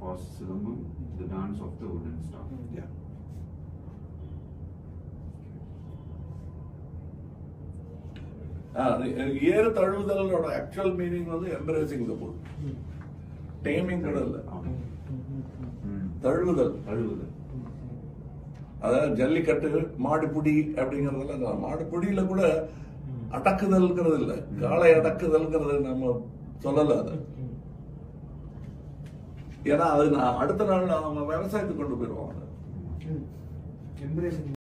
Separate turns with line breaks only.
or Silambam, the dance of the wooden star.
Yeah.
ஏறு தழுவுதலோட actual meaning வந்து embracing the bull taming கூட இல்ல
ம்.
தழுவுதல்
தழுவுதல்
அதாவது ஜல்லிக்கட்டு மாடுபிடி அப்படிங்கறதெல்லாம் இல்ல. மாடுபிடியில கூட அடக்குதல்ங்கிறது இல்ல காளை அடக்குதல்ங்கிறது நம்ம சொல்லல அது ஏன்னா அது நான் அடுத்த நாள் அவங்க விவசாயத்துக்கு கொண்டு போயிடுவாங்க
எம்ப்ரேசிங்